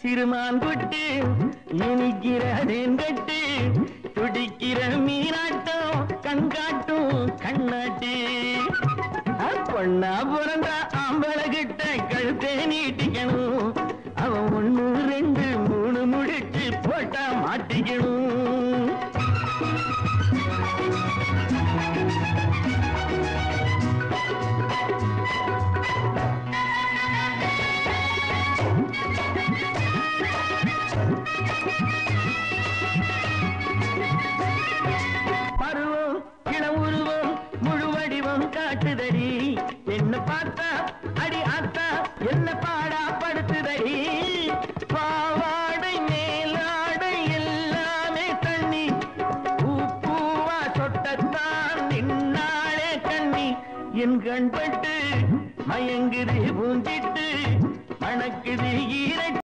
சிறுமான் good இனிக்கிற தேன்கட்டு துடிக்கிற மீனாட்டம் கண்காட்டும் கண்ணாட்டு பொண்ணா பிறந்த ஆம்பளை கிட்ட கழுத்தை நீட்டிக்கணும் அவன் ஒண்ணு ரெண்டு மூணு முடிச்சு போட்டா மாட்டிக்கணும் பருவம் இளம் உருவம் முழு வடிவம் காட்டுதடி என்ன பார்த்தா அடி ஆத்தா என்ன பாடா படுத்துதடி பாவாடை மேலாடை எல்லாமே தண்ணி பூ பூவா சொட்டத்தான் நின்னாளே கண்ணி என் கண்பட்டு மயங்குது பூஞ்சிட்டு மணக்குது ஈர